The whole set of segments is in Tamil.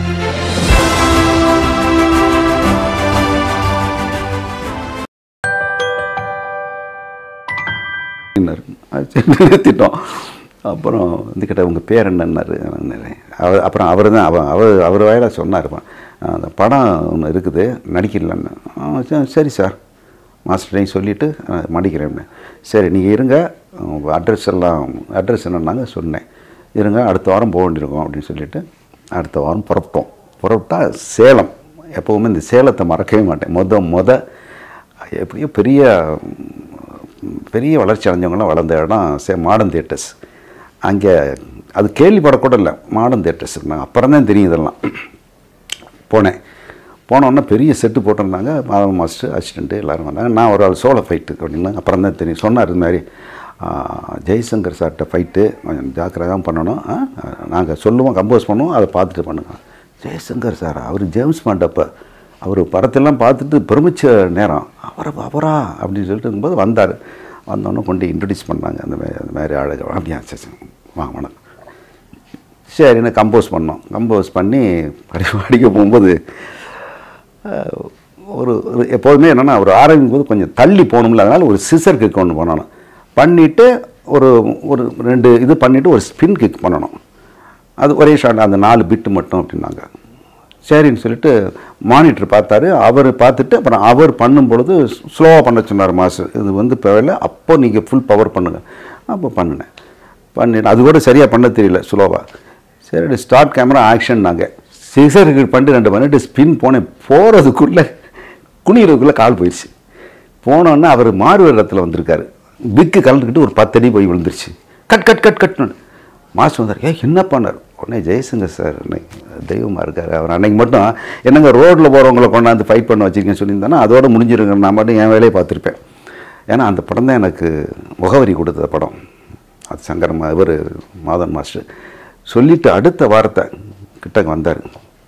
அப்படின்னாரு. அது சரி, நிறுத்திட்டோம் அப்புறம் வந்து கேட்ட உங்கள் பேர் என்னன்னாரு அவர் அப்புறம் அவர் தான் அவர் அவர் அவர் வாயில சொன்னார் அந்த படம் ஒன்று இருக்குது நடிக்கலன்னு "ஆ, சரி, சரி சார் மாஸ்டரையும் சொல்லிவிட்டு மடிக்கிறேன்னு சரி நீங்கள் இருங்க உங்கள் அட்ரஸ் எல்லாம் அட்ரஸ் என்னன்னாங்க சொன்னேன் இருங்க அடுத்த வாரம் போக வேண்டியிருக்கோம் அப்படின்னு சொல்லிட்டு அடுத்த வாரம் புறப்பட்டோம் புறப்பட்டா சேலம் எப்போவுமே இந்த சேலத்தை மறக்கவே மாட்டேன் மொத மொத எப்படியோ பெரிய பெரிய வளர்ச்சி அடைஞ்சவங்களாம் வளர்ந்த இடம் சே மாடர்ன் தியேட்டர்ஸ் அங்கே அது கேள்விப்படக்கூட இல்லை மாடர்ன் தியேட்டர்ஸ் இருந்தாங்க அப்புறம் தான் தெரியும் இதெல்லாம் போனேன் போனோன்னே பெரிய செட்டு போட்டிருந்தாங்க மாதவ மாஸ்டர் அசிஸ்டண்ட்டு எல்லோரும் வந்தாங்க நான் ஒரு ஆள் சோள ஃபைட்டு அப்படின்னு அப்புறம் தான் தெரியும் சொன்னார் இது மாதிரி "ஆ, ஜெய்சங்கர் சார்கிட்ட ஃபைட்டு கொஞ்சம் ஜாக்கிரதாக பண்ணணும் நாங்கள் சொல்லுவோம் கம்போஸ் பண்ணுவோம் அதை பார்த்துட்டு பண்ணுங்க ஜெய்சங்கர் சார் அவர் ஜேம்ஸ் பாண்டப்போ அவர் படத்தெல்லாம் பார்த்துட்டு பிரமிச்ச நேரம் அவரை அவரா அப்படின்னு சொல்லிட்டு இருக்கும்போது வந்தார் வந்தோடனே கொண்டு இன்ட்ரடியூஸ் பண்ணாங்க அந்த மாதிரி அந்த மாதிரி ஆளுங்க அப்படியா சரி சரி. வாங்க வணக்கம் சரின்னு கம்போஸ் பண்ணோம் கம்போஸ் பண்ணி படி படிக்க போகும்போது அஹ், ஒரு ஒரு எப்போதுமே என்னென்னா ஒரு ஆரம்பிக்கும் போது கொஞ்சம் தள்ளி போகணும்ல அதனால் ஒரு சிசர் கிக் ஒன்று பண்ணணும் பண்ணிவிட்டு ஒரு ஒரு ரெண்டு இது பண்ணிவிட்டு ஒரு ஸ்பின் கிக் பண்ணணும் அது ஒரே ஷாட் அந்த நாலு பிட்டு மட்டும் அப்படின்னாங்க சரின்னு சொல்லிட்டு மானிட்டர் பார்த்தாரு அவர் பார்த்துட்டு அப்புறம் அவர் பண்ணும் பொழுது ஸ்லோவாக பண்ண சொன்னார் மாஸ்டர் இது வந்து தேவையில்ல அப்போ நீங்கள் ஃபுல் பவர் பண்ணுங்கள் அப்போ பண்ணினேன் பண்ணிட்டு அது கூட சரியாக பண்ண தெரியல ஸ்லோவாக சரி ஸ்டார்ட் கேமரா ஆக்ஷன் நாங்கள் சிசருக்கு பண்ணிட்டு ரெண்டு பண்ணிட்டு ஸ்பின் போனேன் போகிறதுக்குள்ளே குனிகிறதுக்குள்ளே கால் போயிடுச்சு போனோன்னே அவர் மாறு இடத்துல வந்திருக்காரு பிக்கு கலந்துக்கிட்டு ஒரு பத்தடி போய் விழுந்துருச்சு கட் கட் கட் கட்னு மாஸ்டர் வந்தார் ஏ என்ன பண்ணார் உடனே ஜெயசங்கர் சார் அன்னைக்கு தெய்வமாக இருக்கார் அவர் அன்னைக்கு மட்டும் என்னங்க ரோட்டில் போகிறவங்கள கொண்டாந்து ஃபைட் பண்ண வச்சிருக்கேன்னு சொல்லியிருந்தானா அதோட முடிஞ்சிருங்க நான் மட்டும் என் வேலையை பார்த்துருப்பேன் ஏன்னா அந்த படம் தான் எனக்கு முகவரி கொடுத்த படம் அது சங்கர் மா இவர் மாதன் மாஸ்டர் சொல்லிவிட்டு அடுத்த வாரத்தை கிட்டக்க வந்தார்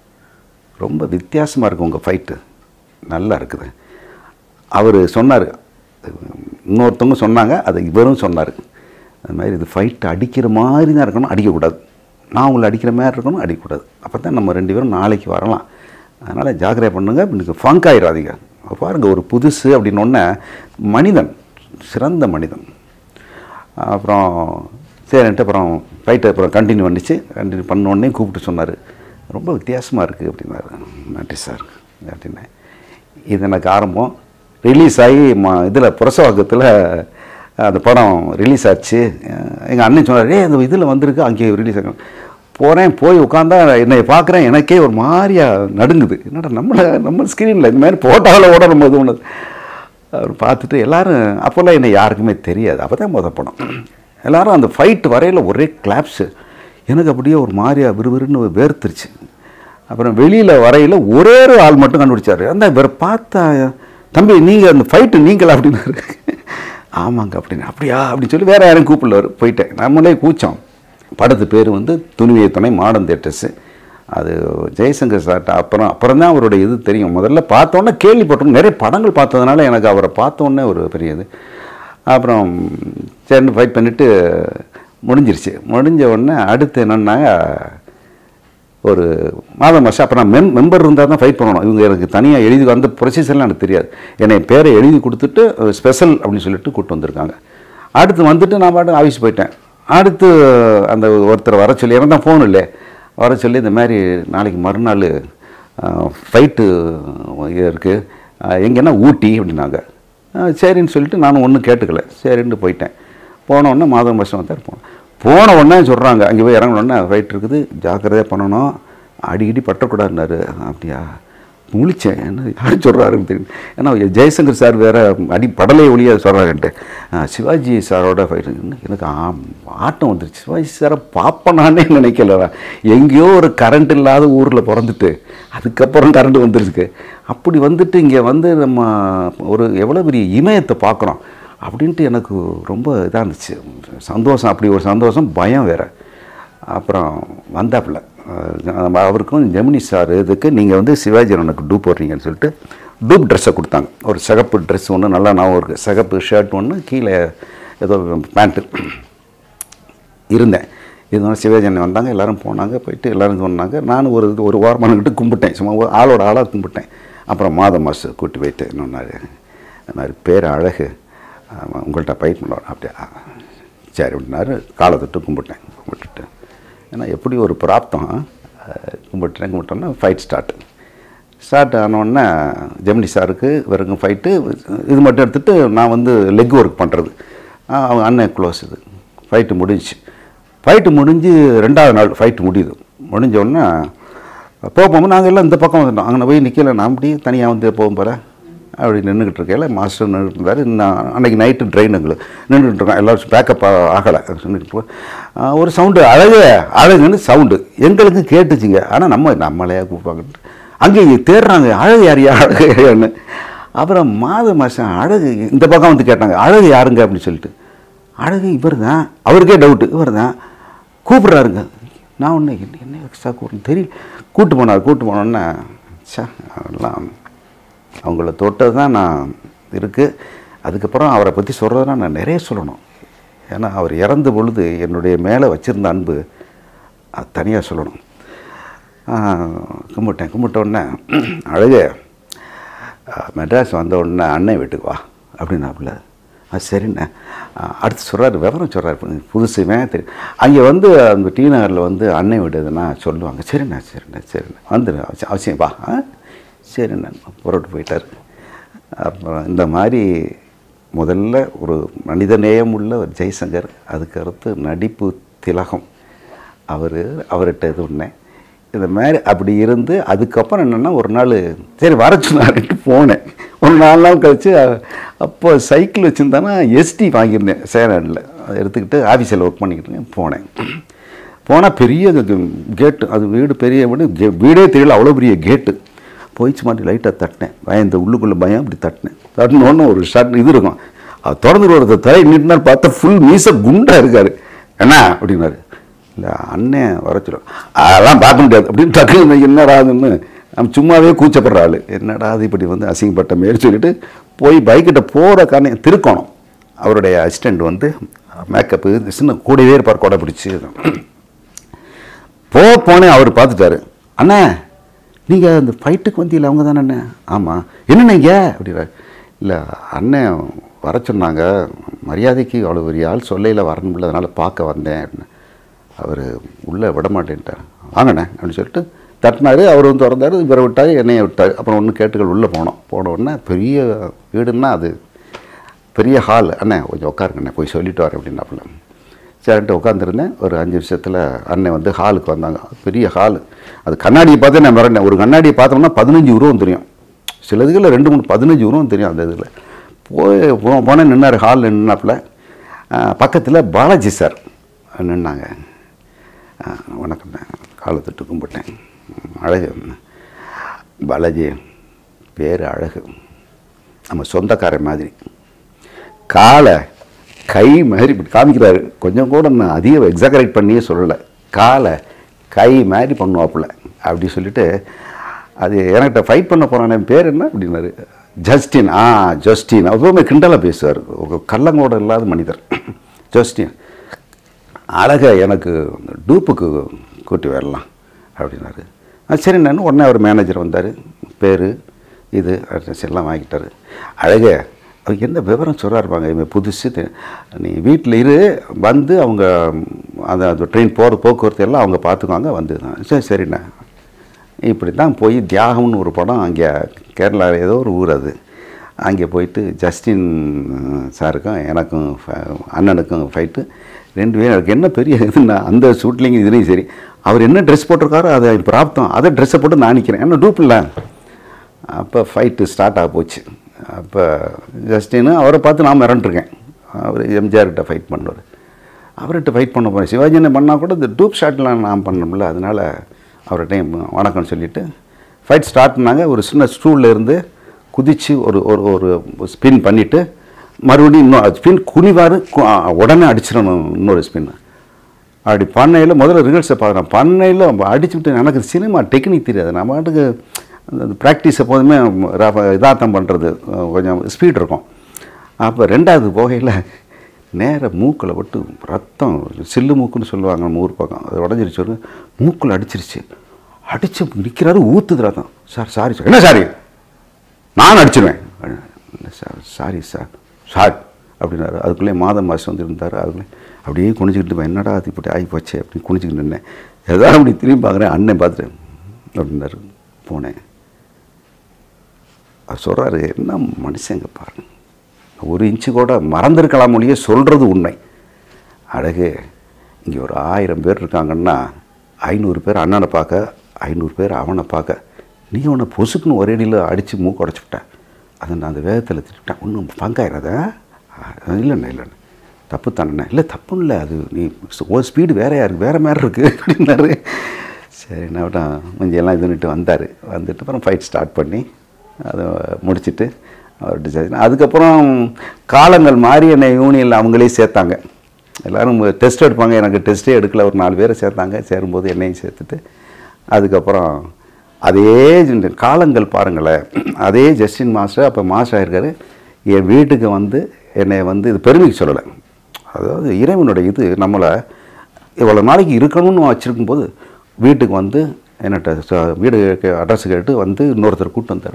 ரொம்ப வித்தியாசமாக இருக்கும் உங்கள் ஃபைட்டு நல்லா இருக்குது அவர் சொன்னார் இன்னொருத்தவங்க சொன்னாங்க அதை இவரும் சொன்னார் அது மாதிரி இது ஃபைட்டு அடிக்கிற மாதிரி தான் இருக்கணும் அடிக்கக்கூடாது நான் உங்களை அடிக்கிற மாதிரி இருக்கணும் அடிக்கக்கூடாது அப்போ தான் நம்ம ரெண்டு பேரும் நாளைக்கு வரலாம் அதனால் ஜாக்கிரதை பண்ணுங்க இன்னைக்கு ஃபங்க் ஆயிடாதீங்க அப்ப பாருங்க ஒரு புதுசு அப்படின்னு ஒன்று மனிதன் சிறந்த மனிதன் அப்புறம் சரின்ட்டு அப்புறம் ஃபைட்டு அப்புறம் கண்டினியூ பண்ணிச்சு கண்டினியூ பண்ண உடனே கூப்பிட்டு சொன்னார் ரொம்ப வித்தியாசமாக இருக்குது அப்படின்னாரு நன்றி சார் அப்படின்னேன் இது எனக்கு ஆரம்பம் ரிலீஸ் ஆகி மா இதில் புரசவாக்கத்தில் அந்த படம் ரிலீஸ் ஆச்சு எங்கள் அண்ணன் சொன்னார் ஏ அந்த இதில் வந்திருக்கு அங்கே ரிலீஸ் ஆகும் போகிறேன் போய் உட்காந்தா என்னை பார்க்குறேன் எனக்கே ஒரு மாதிரியா நடுங்குது என்னடா நம்மளை நம்ம ஸ்க்ரீனில் இந்த மாதிரி போட்டாவில் ஓடணும் போது ஒன்று அவர் பார்த்துட்டு எல்லாரும் அப்போல்லாம் என்னை யாருக்குமே தெரியாது அப்போ தான் முத படம் எல்லாரும் அந்த ஃபைட் வரையில் ஒரே கிளாப்ஸு எனக்கு அப்படியே ஒரு மாதிரியா விறுவிறுன்னு வேர்த்துருச்சு அப்புறம் வெளியில் வரையில் ஒரே ஒரு ஆள் மட்டும் கண்டுபிடிச்சாரு அந்த இவரை பார்த்தா தம்பி நீங்கள் அந்த ஃபைட்டு நீங்களா அப்படின்னாரு ஆமாங்க அப்படின்னு அப்படியா அப்படின்னு சொல்லி வேறு யாரும் கூப்பிடல போயிட்டேன் நம்மளே கூச்சம் படத்து பேர் வந்து துணிவிய துணை மாடர்ன் தேட்டர்ஸு அது ஜெய்சங்கர் சார்ட்ட அப்புறம் அப்புறம் தான் அவருடைய இது தெரியும் முதல்ல பார்த்தோன்னே கேள்விப்பட்டோம் நிறைய படங்கள் பார்த்ததுனால எனக்கு அவரை பார்த்தோன்னே ஒரு பெரிய இது அப்புறம் சரின்னு ஃபைட் பண்ணிவிட்டு முடிஞ்சிருச்சு முடிஞ்ச உடனே அடுத்து என்னென்னா ஒரு மாதம் வருஷம் அப்போ நான் மெம் மெம்பர் இருந்தால் தான் ஃபைட் பண்ணணும் இவங்க எனக்கு தனியாக எழுதி அந்த ப்ரொசீஜர்லாம் எனக்கு தெரியாது என்னை பேரை எழுதி கொடுத்துட்டு ஸ்பெஷல் அப்படின்னு சொல்லிட்டு கூப்பிட்டு வந்திருக்காங்க அடுத்து வந்துட்டு நான் பாட்டு ஆஃபீஸ் போயிட்டேன் அடுத்து அந்த ஒருத்தர் வர சொல்லி எனக்கு தான் ஃபோன் இல்லை வர சொல்லி இந்த மாதிரி நாளைக்கு மறுநாள் ஃபைட்டு இருக்குது எங்கன்னா ஊட்டி அப்படின்னாங்க அஹ் சரின்னு சொல்லிட்டு நானும் ஒன்றும் கேட்டுக்கல சரின்னு போயிட்டேன் போன உடனே மாதம் வருஷம் தான் இருப்போம் போன உடனே சொல்கிறாங்க அங்கே போய் இறங்கின உடனே ஃபைட் இருக்குது ஜாக்கிரதையாக பண்ணணும் அடிக்கடி பற்றக்கூடாதுனாரு அப்படியா முழிச்சேன் என்ன யார் சொல்கிறாருன்னு தெரியும் ஏன்னா ஜெயசங்கர் சார் வேற அடி படலை ஒளியாக சொல்கிறாங்கன்ட்டு சிவாஜி சாரோட ஃபைட் எனக்கு ஆம் ஆட்டம் வந்துருச்சு சிவாஜி சாரை பார்ப்பனானே நினைக்கல நான். எங்கேயோ ஒரு கரண்ட் இல்லாத ஊரில் பிறந்துட்டு அதுக்கப்புறம் கரண்ட் வந்துருக்கு அப்படி வந்துட்டு இங்கே வந்து நம்ம ஒரு எவ்வளோ பெரிய இமயத்தை பார்க்குறோம் அப்படின்ட்டு எனக்கு ரொம்ப இதாக இருந்துச்சு சந்தோஷம் அப்படி ஒரு சந்தோஷம் பயம் வேறு அப்புறம் வந்தாப்புல அஹ் அவருக்கும் ஜெமினி சார் இதுக்கு நீங்கள் வந்து சிவாஜி எனக்கு டூப் போடுறீங்கன்னு சொல்லிட்டு டூப் ட்ரெஸ்ஸை கொடுத்தாங்க ஒரு சிகப்பு ட்ரெஸ் ஒன்று நல்லா ஞாபகம் இருக்குது சிகப்பு ஷர்ட் ஒன்று கீழே ஏதோ பேண்ட்டு இருந்தேன் இது சிவாஜி வந்தாங்க எல்லாரும் போனாங்க போயிட்டு எல்லாரும் சொன்னாங்க நானும் ஒரு இது ஒரு வாரம் நின்னுக்கிட்டு கும்பிட்டேன் சும்மா ஒரு ஆளோட ஆளாக கும்பிட்டேன் அப்புறம் மாத மாதம் கூட்டி போயிட்டு இன்னொன்னாரு இந்த மாதிரி பேர் அழகு ஆமா, உங்கள்கிட்ட பயிர் பண்ணுவோம் அப்படியே ஆ, சரி அப்படின்னாரு காலை தொட்டு கும்பிட்டேன் கும்பிட்டுட்டு ஏன்னா எப்படி ஒரு பிராப்தம் அஹ், கும்பிட்டுட்டேன் கும்பிட்டோன்னா ஃபைட் ஸ்டார்ட் ஸ்டார்ட் ஆனோடனே ஜெமினி சாருக்கு வரைக்கும் ஃபைட்டு இது மட்டும் எடுத்துகிட்டு நான் வந்து லெக் ஒர்க் பண்ணுறது அவங்க அண்ணன் க்ளோஸ் இது ஃபைட்டு முடிஞ்சுச்சு ஃபைட்டு முடிஞ்சு ரெண்டாவது நாள் ஃபைட்டு முடியுது முடிஞ்ச உடனே போக போகும்போது நாங்கள் எல்லாம் இந்த பக்கம் வந்துட்டோம் அங்கே போய் நிற்கல நான் அப்படி தனியாக வந்து போகும் போல அப்படி நின்றுக்கிட்டு இருக்கையில மாஸ்டர் நின்றுட்டு இருந்தார் நான் அன்றைக்கி நைட்டு ட்ரெயின் எங்களுக்கு நின்றுட்டு இருக்கோம் எல்லோரும் பேக்கப் ஆகலை நின்றுட்டு இருக்கோம். ஆ, ஒரு சவுண்டு அழகு அழகுன்னு சவுண்டு எங்களுக்கு கேட்டுச்சுங்க ஆனால் நம்ம நம்மளே கூப்பிடுவாங்க அங்கே தேடுறாங்க அழகு யாரையா அழகு யாரையான்னு அப்புறம் மாத மாதம் அழகு இந்த பக்கம் வந்து கேட்டாங்க அழகு யாருங்க அப்படின்னு சொல்லிட்டு அழகு இவர் தான் அவருக்கே டவுட்டு இவர் தான் கூப்பிட்றாருங்க நான் ஒன்று என்ன என்ன எக்ஸ்ட்ரா கூப்பிட்டு தெரியல கூட்டு போனார் கூட்டு போனோன்னே சே அதெல்லாம் அவங்கள தொட்டது தான் நான் இருக்குது அதுக்கப்புறம் அவரை பற்றி சொல்கிறதுனா நான் நிறைய சொல்லணும் ஏன்னா அவர் இறந்த பொழுது என்னுடைய மேலே வச்சுருந்த அன்பு அது தனியாக சொல்லணும் ஆ, கும்பிட்டேன் கும்பிட்ட உடனே அழகு ஆ, மெட்ராஸ் வந்த உடனே அண்ணன் வீட்டுக்கு வா அப்படின்னாப்புல அது சரிண்ணே ஆ, அடுத்து சொல்கிறாரு விவரம் சொல்கிறாரு புதுசுமே தெரியும் அங்கே வந்து அந்த டி நகரில் வந்து அன்னை வீடு எதுனா சொல்லுவாங்க சரிண்ணா சரிண்ணா சரிண்ணா வந்துடு அவசியம் அவசியம் வா ஆ சரிண்ணா புறப்பட்டு போயிட்டார் அப்புறம் இந்த மாதிரி முதல்ல ஒரு மனிதநேயம் உள்ள ஒரு ஜெய்சங்கர் அதுக்கு அடுத்து நடிப்பு திலகம் அவர் அவர்கிட்ட இது பண்ணேன் இந்த மாதிரி அப்படி இருந்து அதுக்கப்புறம் என்னென்னா ஒரு நாள் சரி வர சொன்னாருன்ட்டு போனேன் ஒரு நாலு நாள் கழித்து அப்போ சைக்கிள் வச்சுருந்தானா எஸ்டி வாங்கியிருந்தேன் சேரனில் அதை எடுத்துக்கிட்டு ஆஃபீஸில் ஒர்க் பண்ணிக்கிட்டு இருக்கேன் போனேன் போனால் பெரிய கேட்டு அது வீடு பெரிய வீடு கே- வீடே தெரியல அவ்வளோ பெரிய கேட்டு போயிச்சு மாட்டி லைட்டாக தட்டினேன் பயந்த உள்ளுக்குள்ளே பயம் அப்படி தட்டினேன் தட்டினோன்னு ஒரு ஷர்ட் இது இருக்கும் அது திறந்து ஒரு தலை நீட்டினார் பார்த்தா ஃபுல் மீச குண்டா இருக்காரு என்ன அப்படின்னாரு இல்லை அண்ணன் வர சொல்லுவோம் அதெல்லாம் பார்க்க முடியாது அப்படின்னு டக்குன்னு என்னடா அதுன்னு நம்ம சும்மாவே கூச்சப்படுற ஆள் என்னடா அது இப்படி வந்து அசிங்கப்பட்ட மாரி சொல்லிட்டு போய் பைக்கிட்ட போகிற காரணம் திருக்கோணம் அவருடைய அசிஸ்டண்ட் வந்து மேக்கப்பு சின்ன கூடவே இருப்பார் கொடை பிடிச்சி போ போனேன் அவர் பார்த்துட்டாரு அண்ணா நீங்கள் அந்த ஃபைட்டுக்கு வந்தீங்களா அவங்க தானே அண்ணன் ஆமாம் என்னண்ணே இங்கே அப்படின்னா இல்லை அண்ணன் வர சொன்னாங்க மரியாதைக்கு அவ்வளோ பெரிய ஆள் சொல்லையில் வரணும்ல அதனால் பார்க்க வந்தேன் அப்படின்னு அவர் உள்ளே விட மாட்டேன்ட்டார் வாங்கண்ணே அப்படின்னு சொல்லிட்டு தட்டினாரு அவர் வந்து திறந்தாரு இவரை விட்டார் என்னைய விட்டார் அப்புறம் ஒன்று கேட்டுகள் உள்ளே போனோம் போன உடனே பெரிய வீடுன்னா அது பெரிய ஹால் அண்ணே கொஞ்சம் உட்காருங்கண்ணே போய் சொல்லிட்டு வரேன் அப்படின்னாப்புல சரின்ட்டு உட்காந்துருந்தேன் ஒரு அஞ்சு நிமிஷத்தில் அண்ணன் வந்து ஹாலுக்கு வந்தாங்க பெரிய ஹால் அது கண்ணாடியை பார்த்து நான் மிரண்டேன் ஒரு கண்ணாடியை பார்த்தோம்னா பதினஞ்சு உருவம் தெரியும் சில இதுகளில் ரெண்டு மூணு பதினஞ்சு உருவம் தெரியும் அந்த இதில் போய் போ போனேன் நின்னார் ஹாலில் நின்னாப்புல பக்கத்தில் பாலாஜி சார் நின்னாங்க ஆ, வணக்கம் காலை தொட்டு கும்பிட்டேன் அழகு பாலாஜி பேர் அழகு நம்ம சொந்தக்காரன் மாதிரி காலை கை மாதிரி இப்படி காமிக்கிறாரு கொஞ்சம் கூட நான் அதிகம் எக்ஸாகரேட் பண்ணியே சொல்லலை காலை கை மாதிரி பண்ணுவாப்புல அப்படி சொல்லிட்டு அது என்கிட்ட ஃபைட் பண்ண போகிறானே பேர் என்ன அப்படின்னாரு ஜஸ்டின் ஆ ஜஸ்டின் எப்பவுமே கிண்டலாக பேசுவார் ஒரு கள்ளங்கோட இல்லாத மனிதர் ஜஸ்டின் அழகை எனக்கு அந்த டூப்புக்கு கூட்டி வரலாம் அப்படின்னாரு ஆ சரி நான் உடனே அவர் மேனேஜர் வந்தார் பேர் இது அட்ரஸ் எல்லாம் வாங்கிட்டாரு அழகே அவர் என்ன விவரம் சொல்கிறாருப்பாங்க இவன் புதுசு தெ- நீ வீட்டில் இரு வந்து அவங்க அந்த அந்த ட்ரெயின் போகிற போக்குவரத்து எல்லாம் அவங்க பார்த்துக்குவாங்க வந்து சரி சரிண்ணா இப்படி தான் போய் தியாகம்னு ஒரு படம் அங்கே கேரளா ஏதோ ஒரு ஊர் அது அங்கே போயிட்டு ஜஸ்டின் சாருக்கும் எனக்கும் ஃப- அண்ணனுக்கும் ஃபைட்டு ரெண்டு பேரும் எனக்கு என்ன பெரிய இதுன்னா அந்த ஷூட்லிங் இதுலேயும் சரி அவர் என்ன ட்ரெஸ் போட்டிருக்காரோ அதை பிராப்தம் அதை ட்ரெஸ்ஸை போட்டு நான் நிற்கிறேன் என்ன டூப்பில்ல அப்போ ஃபைட்டு ஸ்டார்ட் ஆக போச்சு அப்போ ஜஸ்டின்னு அவரை பார்த்து நான் மிரண்டிருக்கேன் அவர் எம்ஜிஆர்கிட்ட ஃபைட் பண்ணுவார் அவர்கிட்ட ஃபைட் பண்ண போகிறேன் சிவாஜினை பண்ணால் கூட இந்த டூப் ஷாட்லாம் நான் பண்ணோம்ல அதனால் அவர்கிட்ட வணக்கம் சொல்லிவிட்டு ஃபைட் ஸ்டார்ட் பண்ணாங்க ஒரு சின்ன ஸ்டூலில் இருந்து குதித்து ஒரு ஒரு ஒரு ஸ்பின் பண்ணிவிட்டு மறுபடியும் இன்னும் ஸ்பின் குனிவார் கு- உடனே அடிச்சிடணும் இன்னொரு ஸ்பின் அப்படி பண்ணையில் முதல்ல ரிஹர்ஸை பார்க்குறேன் பண்ணையில் அடிச்சுட்டு எனக்கு சினிமா டெக்னிக் தெரியாது நான் பாட்டுக்கு அந்த ப்ராக்டிஸ் எப்போதுமே இதாட்டம் பண்ணுறது கொஞ்சம் ஸ்பீட் இருக்கும் அப்போ ரெண்டாவது போகையில் நேர மூக்கில் விட்டு ரத்தம் சில்லு மூக்குன்னு சொல்லுவாங்க நம்ம ஊர் பக்கம் அது உடஞ்சிருச்சு ஒரு மூக்கில் அடிச்சிருச்சு அடிச்சு நிற்கிறாரு ஊற்றுது ரத்தம் சார் சாரி சார் என்ன சாரி நான் அடிச்சிருவேன் இல்லை சார் சாரி சார் சார் அப்படின்னாரு அதுக்குள்ளே மாதம் மாதம் வந்து இருந்தார் அதுக்குள்ளே அப்படியே குனிஞ்சிக்கிட்டு இருப்பேன். என்னடா அது இப்படி ஆகி போச்சு அப்படின்னு குனிஞ்சிக்கிட்டு இருந்தேன் ஏதாவது அப்படி திரும்பி பார்க்குறேன் அண்ணன் பார்த்துட்டேன் அப்படின்னாரு போனேன் அவர் சொல்கிறாரு என்ன மனுஷங்க பாருங்க ஒரு இன்ச்சு கூட மறந்துருக்கலாம் மொழியே சொல்கிறது உண்மை அழகு இங்கே ஒரு ஆயிரம் பேர் இருக்காங்கன்னா ஐநூறு பேர் அண்ணனை பார்க்க ஐநூறு பேர் அவனை பார்க்க நீ உன்னை பொசுக்குன்னு ஒரே அடியில் அடித்து மூக்கு உடச்சி விட்டேன் அதை நான் அந்த வேகத்தில் திட்டேன் ஒன்றும் பங்காயிராத இல்லைண்ணே இல்லைண்ணே தப்பு தானே இல்லை தப்பு இல்லை அது நீ ஒரு ஸ்பீடு வேறையா இருக்குது வேறு மாதிரி இருக்குது அப்படின்னாரு சரி என்ன விட்டா முஞ்செல்லாம் இது பண்ணிட்டு வந்தார் வந்துட்டு அப்புறம் ஃபைட் ஸ்டார்ட் பண்ணி அதை முடிச்சிட்டு அவர் டிசைன் அதுக்கப்புறம் காலங்கள் மாறி என்னை யூனியனில் அவங்களே சேர்த்தாங்க எல்லோரும் டெஸ்ட் எடுப்பாங்க எனக்கு டெஸ்ட்டே எடுக்கல ஒரு நாலு பேரை சேர்த்தாங்க சேரும்போது என்னையும் சேர்த்துட்டு அதுக்கப்புறம் அதே ஜென்~ காலங்கள் பாருங்களேன் அதே ஜஸ்டின் மாஸ்டர் அப்போ மாஸ்டர் ஆயிருக்காரு என் வீட்டுக்கு வந்து என்னை வந்து இது பெருமைக்கு சொல்லலை அதாவது இறைவனுடைய இது நம்மளை இவ்வளோ நாளைக்கு இருக்கணும்னு வச்சுருக்கும் போது வீட்டுக்கு வந்து என்னட்ட ச- வீடு அட்ரஸ் கேட்டு வந்து இன்னொருத்தர் கூப்பிட்டு வந்தார்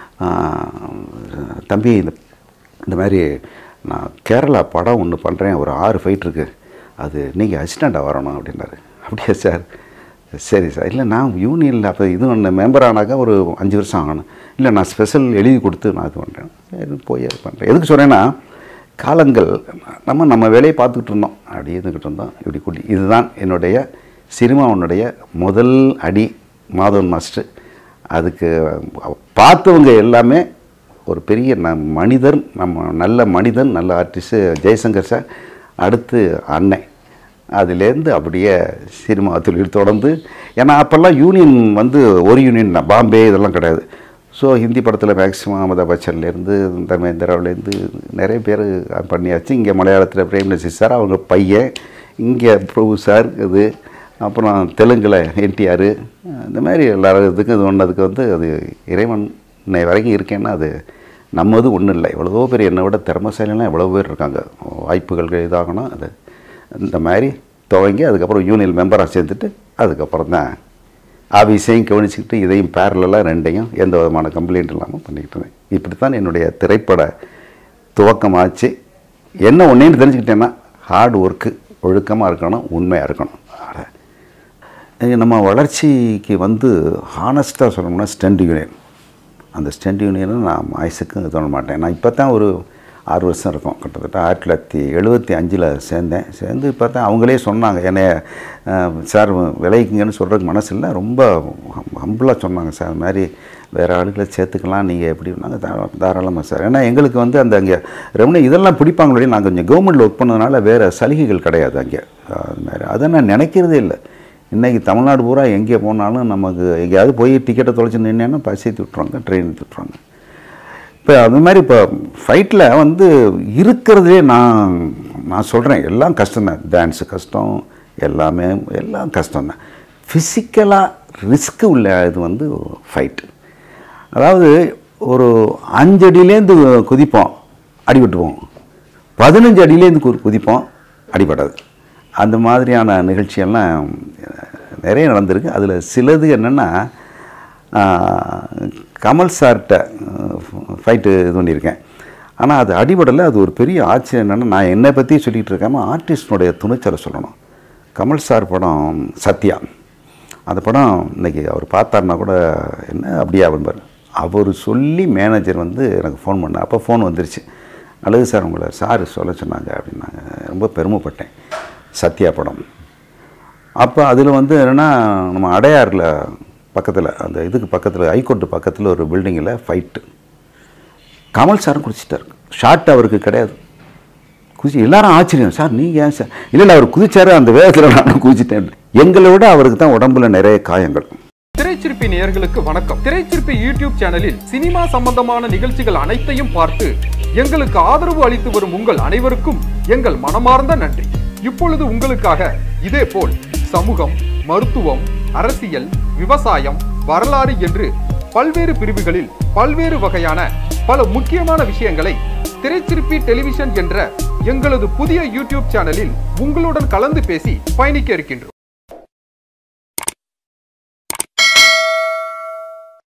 தம்பி இந்த இந்த மாதிரி நான் கேரளா படம் ஒன்று பண்ணுறேன் ஒரு ஆறு ஃபைட் இருக்குது அது நீங்கள் அசிஸ்டண்ட்டாக வரணும் அப்படின்னாரு அப்படியா சார் சரி சார் இல்லை நான் யூனியனில் அப்போ இது ஒன்று மெம்பர் ஆனாக்கா ஒரு அஞ்சு வருஷம் ஆகணும் இல்லை நான் ஸ்பெஷல் எழுதி கொடுத்து நான் இது பண்ணுறேன் சரி போய் அது பண்ணுறேன் எதுக்கு சொல்கிறேன்னா காலங்கள் நம்ம நம்ம வேலையை பார்த்துக்கிட்டு இருந்தோம் அப்படி இருந்துக்கிட்டு இருந்தோம் இப்படி கூட்டி இதுதான் என்னுடைய சினிமாவுடைய முதல் அடி மாதவன் மாஸ்டர் அதுக்கு பார்த்தவங்க எல்லாமே ஒரு பெரிய ந மனிதர் நம்ம நல்ல மனிதன் நல்ல ஆர்டிஸ்ட்டு ஜெய்சங்கர் சார் அடுத்து அண்ணன் அதுலேருந்து அப்படியே சினிமா தொழில் தொடர்ந்து ஏன்னா அப்போல்லாம் யூனியன் வந்து ஒரு யூனியன் தான் பாம்பே இதெல்லாம் கிடையாது ஸோ ஹிந்தி படத்தில் மேக்ஸிமம் அமிதாப் பச்சன்லேருந்து தர்மேந்திராவிலேருந்து நிறைய பேர் பண்ணியாச்சு இங்கே மலையாளத்தில் பிரேம்நசி சார் அவங்க பையன் இங்கே பிரபு சார் இது அப்புறம் தெலுங்கில் என்டிஆர் இந்த மாதிரி எல்லாரும் இதுக்கும் இது ஒன்றதுக்கு வந்து அது இறைவன் இன்னை வரைக்கும் இருக்கேன்னா அது நம்ம இது ஒன்றும் இல்லை எவ்வளவோ பேர் என்னை விட திறமசாலிலாம் எவ்வளோ பேர் இருக்காங்க வாய்ப்புகள் இதாகணும் அது இந்த மாதிரி துவங்கி அதுக்கப்புறம் யூனியன் மெம்பராக சேர்ந்துட்டு அதுக்கப்புறம் தான் ஆஃபீஸையும் கவனிச்சுக்கிட்டு இதையும் பேரலாக ரெண்டையும் எந்த விதமான கம்ப்ளைண்ட் இல்லாமல் பண்ணிக்கிட்டு இருந்தேன் இப்படி தான் என்னுடைய திரைப்பட துவக்கமாச்சு என்ன ஒன்றேன்னு தெரிஞ்சுக்கிட்டேன்னா ஹார்ட் ஒர்க்கு ஒழுக்கமாக இருக்கணும் உண்மையாக இருக்கணும் அட. இது நம்ம வளர்ச்சிக்கு வந்து ஹானஸ்ட்டாக சொல்லணும்னா ஸ்டெண்ட் யூனியன் அந்த ஸ்டெண்ட் யூனியனை நான் ஆயுசுக்கு தோண மாட்டேன் நான் இப்போ தான் ஒரு ஆறு வருஷம் இருக்கும் கிட்டத்தட்ட ஆயிரத்தி தொள்ளாயிரத்தி எழுபத்தி அஞ்சில் சேர்ந்தேன் சேர்ந்து பார்த்தா அவங்களே சொன்னாங்க என்னை அஹ், சார் விளைவிக்குங்கன்னு சொல்கிறதுக்கு மனசு இல்லை ரொம்ப ஹம்பிளாக சொன்னாங்க சார் இந்த மாதிரி வேறு ஆளுகளை சேர்த்துக்கலாம் நீங்கள் எப்படின்னாங்க தாரா தாராளமாக சார் ஏன்னா எங்களுக்கு வந்து அந்த அங்கே ரெவன்யூ இதெல்லாம் பிடிப்பாங்களே நாங்கள் கொஞ்சம் கவர்மெண்ட்டில் ஒர்க் பண்ணதுனால வேறு சலுகைகள் கிடையாது அங்கே அது மாதிரி அதை நான் நினைக்கிறதே இல்லை இன்றைக்கி தமிழ்நாடு பூரா எங்கே போனாலும் நமக்கு எங்கேயாவது போய் டிக்கெட்டை தொலைச்சி நின்னேன்னா பஸ் ஏற்றி விட்ருவாங்க ட்ரெயின் ஏற்றி விட்ருவாங்க இப்போ அது மாதிரி இப்போ ஃபைட்டில் வந்து இருக்கிறதுலே நான் நான் சொல்கிறேன் எல்லாம் கஷ்டம்தான் டான்ஸு கஷ்டம் எல்லாமே எல்லாம் கஷ்டம்தான் ஃபிசிக்கலாக ரிஸ்க்கு உள்ள இது வந்து ஃபைட் அதாவது ஒரு அஞ்சு அடியிலேருந்து குதிப்போம் அடிபட்டுருவோம் பதினஞ்சு அடியிலேருந்து கு குதிப்போம் அடிபடாது அந்த மாதிரியான நிகழ்ச்சியெல்லாம் நிறைய நடந்திருக்கு அதில் சிலது என்னென்னா கமல் சார்கிட்ட ஃபைட்டு இது பண்ணியிருக்கேன் ஆனால் அது அடிபடலை அது ஒரு பெரிய ஆச்சரியம் என்னென்னா நான் என்னை பற்றி சொல்லிகிட்டு இருக்காம ஆர்டிஸ்டினுடைய துணிச்சலை சொல்லணும் கமல் சார் படம் சத்யா அந்த படம் இன்னைக்கு அவர் பார்த்தாருன்னா கூட என்ன அப்படியா அப்படின்பார் அவர் சொல்லி மேனேஜர் வந்து எனக்கு ஃபோன் பண்ண அப்போ ஃபோன் வந்துருச்சு அழகு சார் உங்களை சார் சொல்ல சொன்னாங்க அப்படின்னாங்க ரொம்ப பெருமைப்பட்டேன் சத்யா படம் அப்போ அதில் வந்து என்னென்னா நம்ம அடையாறில் பக்கத்தில் அந்த இதுக்கு பக்கத்தில் ஹைகோர்ட்டு பக்கத்தில் ஒரு பில்டிங்கில் ஃபைட்டு கமல் சாரும் குதிச்சிட்டார் ஷாட் அவருக்கு கிடையாது குதிச்சு எல்லாரும் ஆச்சரியம் சார் நீங்கள் ஏன் சார் இல்லை இல்லை அவர் குதிச்சாரு அந்த வேகத்தில் நானும் குதிச்சிட்டேன் எங்களை விட அவருக்கு தான் உடம்புல நிறைய காயங்கள் திரைச்சிற்பி நேயர்களுக்கு வணக்கம் திரைச்சிற்பி யூடியூப் சேனலில் சினிமா சம்பந்தமான நிகழ்ச்சிகள் அனைத்தையும் பார்த்து எங்களுக்கு ஆதரவு அளித்து வரும் உங்கள் அனைவருக்கும் எங்கள் மனமார்ந்த நன்றி இப்பொழுது உங்களுக்காக இதேபோல் சமூகம் மருத்துவம் அரசியல் விவசாயம் வரலாறு என்று பல்வேறு பிரிவுகளில் பல்வேறு வகையான பல முக்கியமான விஷயங்களை திரைச்சிற்பி டெலிவிஷன் என்ற எங்களது புதிய யூடியூப் சேனலில் உங்களுடன் கலந்து பேசி பயணிக்க இருக்கின்றோம்